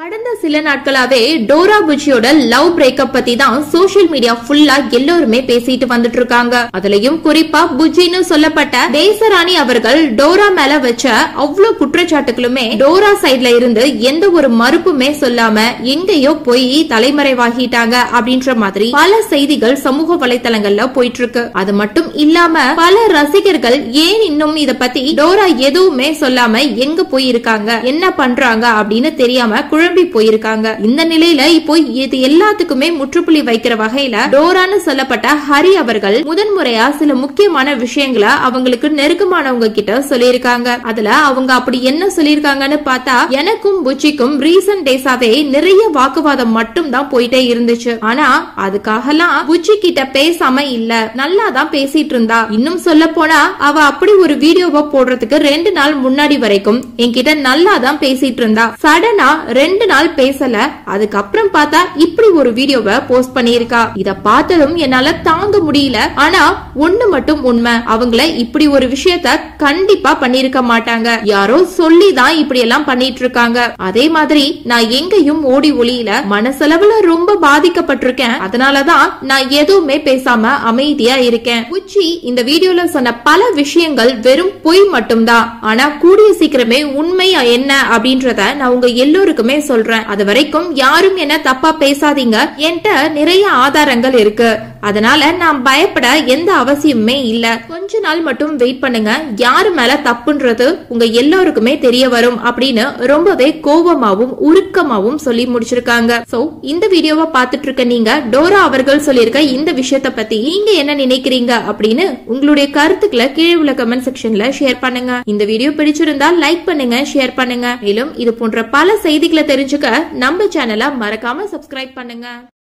கடந்த சில நாட்களாவே டோரா புஜியோட லவ் பிரேக்கப் பத்தி தான் சோஷியல் மீடியா ஃபுல்லா எல்லாருமே பேசிட்டு வந்துட்டு இருக்காங்க அதுலயும் குறிப்பா புஜின்னு சொல்லப்பட்ட தேசராணி அவர்கள் டோரா மேல வச்ச அவ்வளவு குற்றச்சாட்டுகளுமே டோரா சைட்ல இருந்து எந்த ஒரு மறுப்புமே சொல்லாம எங்கேயோ போய் தலைமறைவாகிட்டாங்க அப்படின்ற மாதிரி பல செய்திகள் சமூக வலைத்தளங்கள்ல போயிட்டு இருக்கு அது மட்டும் இல்லாம பல ரசிகர்கள் ஏன் இன்னும் இத பத்தி டோரா எதுவுமே சொல்லாம எங்க போய் இருக்காங்க என்ன பண்றாங்க அப்படின்னு தெரியாம குழம்பி போயிருக்காங்க இந்த நிலையில இப்போ இது எல்லாத்துக்குமே முற்றுப்புள்ளி வைக்கிற வகையில டோரான்னு சொல்லப்பட்ட ஹரி அவர்கள் முதன்முறையா சில முக்கியமான விஷயங்களை அவங்களுக்கு நெருக்கமானவங்க கிட்ட சொல்லியிருக்காங்க அதுல அவங்க அப்படி என்ன சொல்லியிருக்காங்கன்னு பார்த்தா எனக்கும் புச்சிக்கும் ரீசன்ட் டேஸாவே நிறைய வாக்குவாதம் மட்டும் தான் போயிட்டே இருந்துச்சு ஆனா அதுக்காகலாம் புச்சி கிட்ட பேசாம இல்ல நல்லா தான் பேசிட்டு இருந்தா இன்னும் சொல்ல போனா அவ அப்படி ஒரு வீடியோவை போடுறதுக்கு ரெண்டு நாள் முன்னாடி வரைக்கும் என்கிட்ட நல்லா தான் பேசிட்டு இருந்தா சடனா ரெண்டு நாள் பேசல அதுக்கப்புறம் பார்த்தா இப்படி ஒரு வீடியோவை போஸ்ட் பண்ணியிருக்கா இத பார்த்ததும் என்னால தாங்க முடியல ஆனா ஒண்ணு மட்டும் உண்மை அவங்கள இப்படி ஒரு விஷயத்த கண்டிப்பா பண்ணிருக்க மாட்டாங்க யாரோ சொல்லி தான் இப்படி எல்லாம் பண்ணிட்டு இருக்காங்க அதே மாதிரி நான் எங்கேயும் ஓடி ஒளியில மனசளவுல ரொம்ப பாதிக்கப்பட்டிருக்கேன் அதனாலதான் நான் எதுவுமே பேசாம அமைதியா இருக்கேன் உச்சி இந்த வீடியோல சொன்ன பல விஷயங்கள் வெறும் பொய் மட்டும்தான் ஆனா கூடிய சீக்கிரமே உண்மை என்ன அப்படின்றத நான் உங்க எல்லோருக்குமே சொல்றேன் அது வரைக்கும் யாரும் என்ன தப்பா பேசாதீங்க என்கிட்ட நிறைய ஆதாரங்கள் இருக்கு அதனால நான் பயப்பட எந்த அவசியமுமே இல்ல கொஞ்ச நாள் மட்டும் வெயிட் பண்ணுங்க யாரு மேல தப்புன்றது உங்க எல்லாருக்குமே தெரிய வரும் அப்படின்னு ரொம்பவே கோபமாவும் உருக்கமாவும் சொல்லி முடிச்சிருக்காங்க சோ இந்த வீடியோவை பார்த்துட்டு இருக்க நீங்க டோரா அவர்கள் சொல்லியிருக்க இந்த விஷயத்த பத்தி நீங்க என்ன நினைக்கிறீங்க அப்படின்னு உங்களுடைய கருத்துக்களை கீழே உள்ள கமெண்ட் செக்ஷன்ல ஷேர் பண்ணுங்க இந்த வீடியோ பிடிச்சிருந்தா லைக் பண்ணுங்க ஷேர் பண்ணுங்க மேலும் இது போன்ற பல செய்திகளை தெரிஞ்சுக்க நம்ம சேனலை மறக்காம சப்ஸ்கிரைப் பண்ணுங்க